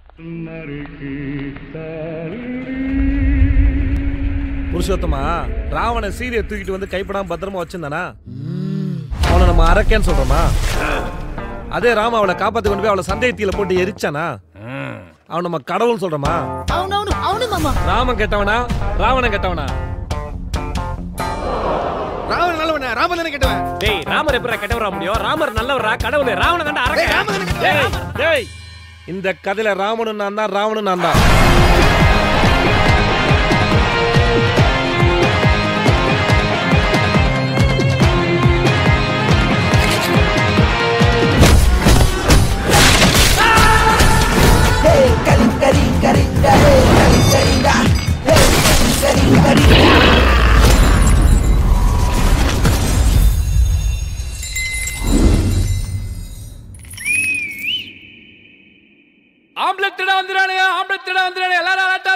புருஷோத்தமா ராவண சீதையை தூக்கிட்டு வந்து கைப்படாம பத்திரமா வச்சிருந்தானா அவனை நம்ம அரக்கேன்னு சொல்றோமா அதே ராம அவளை காப்பாத்தி கொண்டு போய் அவளை சந்தேகத்தில போட்டு எரிச்சானா அவன் நம்ம கடவுள் சொல்றோமா అవును అవును అవును మామ ராமன் கெட்டவனா ராவணன் கெட்டவனா ராவணன் நல்லவன ராமன் தானே கேட்டவன் டேய் ராமர் எப்படா கெட்டவரா முடியும் ராமர் நல்லவரா கடவுள் ராவண தாண்டா அரக்க டேய், டேய் இந்த கதையில ராமனும் நான் தான் ராவணும் நான் தான் ஆம்பளத்திட வந்துறானுங்க ஆம்பளத்திட வந்துறானுங்க எல்லாரும் அலர்ட்